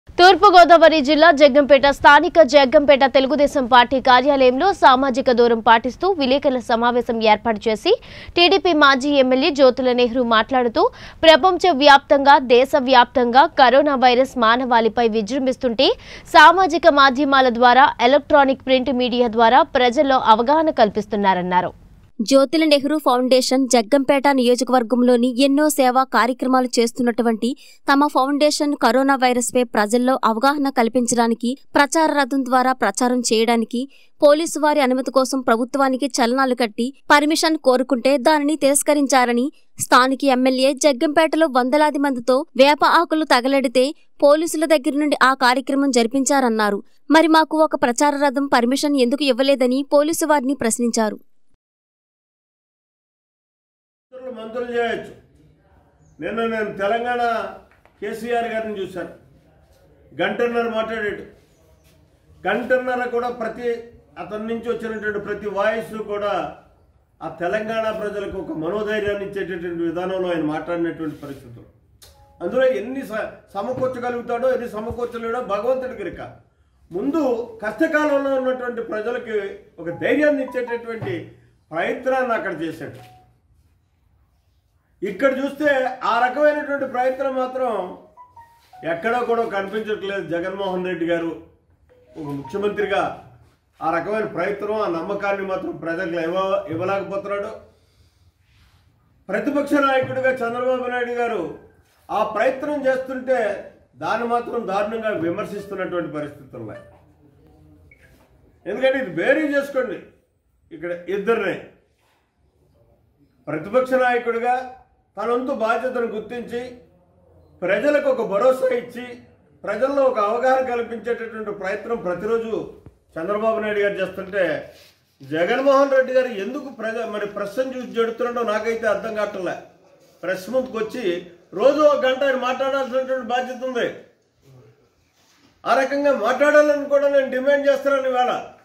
తూర్పుగోదావరి జిల్లా జగ్గంపేట స్థానిక జగ్గంపేట తెలుగుదేశం పార్టీ కార్యాలయంలో సామాజిక దూరం పాటిస్తూ విలేకరుల సమావేశం ఏర్పాటు చేసి టీడీపీ మాజీ ఎమ్మెల్యే జ్యోతుల నెహ్రూ మాట్లాడుతూ ప్రపంచ వ్యాప్తంగా దేశవ్యాప్తంగా కరోనా వైరస్ మానవాళిపై విజృంభిస్తుంటే సామాజిక మాధ్యమాల ద్వారా ఎలక్ట్రానిక్ ప్రింట్ మీడియా ద్వారా ప్రజల్లో అవగాహన కల్పిస్తున్నారన్నారు జ్యోతుల నెహ్రూ ఫౌండేషన్ జగ్గంపేట నియోజకవర్గంలోని ఎన్నో సేవా కార్యక్రమాలు చేస్తున్నటువంటి తమ ఫౌండేషన్ కరోనా వైరస్పై ప్రజల్లో అవగాహన కల్పించడానికి ప్రచార రథం ద్వారా ప్రచారం చేయడానికి పోలీసు వారి అనుమతి కోసం ప్రభుత్వానికి చలనాలు కట్టి పర్మిషన్ కోరుకుంటే దానిని తిరస్కరించారని స్థానిక ఎమ్మెల్యే జగ్గంపేటలో వందలాది మందితో వేప ఆకులు తగలడితే పోలీసుల దగ్గర నుండి ఆ కార్యక్రమం జరిపించారన్నారు మరి మాకు ఒక ప్రచార రథం పర్మిషన్ ఎందుకు ఇవ్వలేదని పోలీసు వారిని ప్రశ్నించారు మంత్రులు మంత్రులు చేయొచ్చు నిన్న నేను తెలంగాణ కేసీఆర్ గారిని చూశాను గంటన్నర మాట్లాడాడు గంటన్నర కూడా ప్రతి అతని నుంచి వచ్చినటువంటి ప్రతి వాయిస్ కూడా ఆ తెలంగాణ ప్రజలకు ఒక మనోధైర్యాన్ని ఇచ్చేటటువంటి విధానంలో ఆయన మాట్లాడినటువంటి పరిస్థితులు అందులో ఎన్ని స- సమకూర్చగలుగుతాడో ఎన్ని సమకూర్చలేడో భగవంతుడికి రిక ముందు కష్టకాలంలో ఉన్నటువంటి ప్రజలకి ఒక ధైర్యాన్ని ఇచ్చేటటువంటి ప్రయత్నాన్ని అక్కడ చేశాడు ఇక్కడ చూస్తే ఆ రకమైనటువంటి ప్రయత్నం మాత్రం ఎక్కడా కూడా కనిపించట్లేదు జగన్మోహన్ రెడ్డి గారు ఒక ముఖ్యమంత్రిగా ఆ రకమైన ప్రయత్నం ఆ నమ్మకాన్ని మాత్రం ప్రజలకు ఇవ్వ ఇవ్వలేకపోతున్నాడు ప్రతిపక్ష నాయకుడిగా చంద్రబాబు నాయుడు గారు ఆ ప్రయత్నం చేస్తుంటే దాన్ని మాత్రం దారుణంగా విమర్శిస్తున్నటువంటి పరిస్థితులు ఉన్నాయి ఎందుకంటే ఇది బేరీ చేసుకోండి ఇక్కడ ఇద్దరిని ప్రతిపక్ష నాయకుడిగా తన వంతు బాధ్యతను గుర్తించి ప్రజలకు ఒక భరోసా ఇచ్చి ప్రజల్లో ఒక అవగాహన కల్పించేటటువంటి ప్రయత్నం ప్రతిరోజు చంద్రబాబు నాయుడు గారు చేస్తుంటే జగన్మోహన్ రెడ్డి గారు ఎందుకు ప్రజ మరి ప్రెస్ని చూసి జడుతున్నాడో నాకైతే అర్థం కావట్లే ప్రెస్ ముందుకు వచ్చి రోజు ఒక గంట ఆయన మాట్లాడాల్సినటువంటి బాధ్యత ఉంది ఆ రకంగా మాట్లాడాలని కూడా నేను డిమాండ్ చేస్తున్నాను ఇవాళ